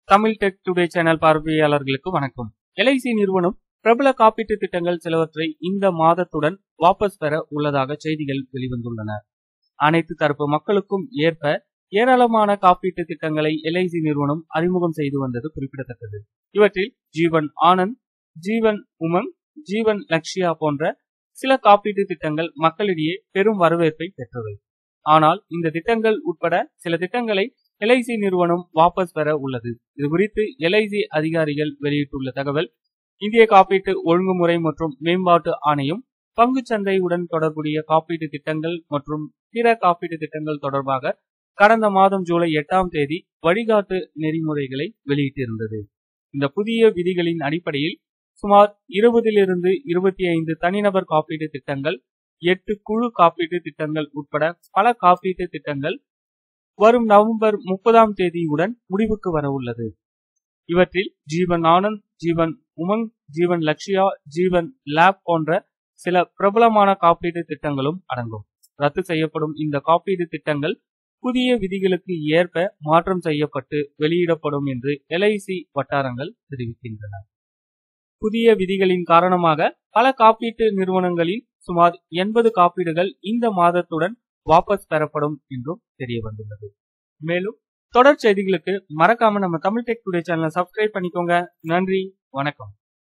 Tamil tech today channel பார்வையாளர்களுக்கு வணக்கம் LIC நிறுவனம் பிரபல காப்பீட்டு திட்டங்கள் சிலவற்றை இந்த மாதத்துடன் வாபஸ் பெற உள்ளதாக செய்திகள் வெளிவந்துள்ளன அனைத்து தரப்பு மக்களுக்கும் ஏற்ப ஏராளமான காப்பீட்டு திட்டங்களை எல்ஐசி நிறுவனம் அறிமுகம் செய்து வந்தது குறிப்பிடத்தக்கது இவற்றில் ஜீவன் ஆனந்த் ஜீவன் உமங் ஜீவன் லக்ஷியா போன்ற சில காப்பீட்டு திட்டங்கள் மக்களிடையே பெரும் வரவேற்பை பெற்றவை ஆனால் இந்த திட்டங்கள் உட்பட சில திட்டங்களை எல்ஐசி நிறுவனம் வாபஸ் பெற உள்ளது இது குறித்து எல்ஐசி அதிகாரிகள் வெளியிட்டுள்ள தகவல் இந்திய காப்பீட்டு ஒழுங்குமுறை மற்றும் மேம்பாட்டு ஆணையம் பங்குச்சந்தையுடன் தொடர்புடைய காப்பீட்டு திட்டங்கள் மற்றும் பிற காப்பீட்டு திட்டங்கள் தொடர்பாக கடந்த மாதம் ஜூலை எட்டாம் தேதி வழிகாட்டு நெறிமுறைகளை வெளியிட்டிருந்தது இந்த புதிய விதிகளின் அடிப்படையில் சுமார் இருபதிலிருந்து இருபத்தி ஐந்து தனிநபர் காப்பீட்டு திட்டங்கள் எட்டு குழு காப்பீட்டு திட்டங்கள் உட்பட பல காப்பீட்டு திட்டங்கள் வரும் நவம்பர் முப்பதாம் தேதியுடன் முடிவுக்கு வர உள்ளது இவற்றில் ஜீவன் ஆனந்த் ஜீவன் உமங் ஜீவன் லக்ஷியா ஜீவன் லேப் போன்ற சில பிரபலமான காப்பீட்டு திட்டங்களும் அடங்கும் ரத்து செய்யப்படும் இந்த காப்பீடு திட்டங்கள் புதிய விதிகளுக்கு ஏற்ப மாற்றம் செய்யப்பட்டு வெளியிடப்படும் என்று எல்ஐசி வட்டாரங்கள் தெரிவிக்கின்றன புதிய விதிகளின் காரணமாக பல காப்பீட்டு நிறுவனங்களில் சுமார் எண்பது காப்பீடுகள் இந்த மாதத்துடன் வாபஸ் பெறப்படும் என்றும் தெரிய வந்துள்ளது மேலும் தொடர் செய்திகளுக்கு மறக்காம நம்ம தமிழ் டெக் டுடே சேனலை சப்ஸ்கிரைப் பண்ணிக்கோங்க நன்றி வணக்கம்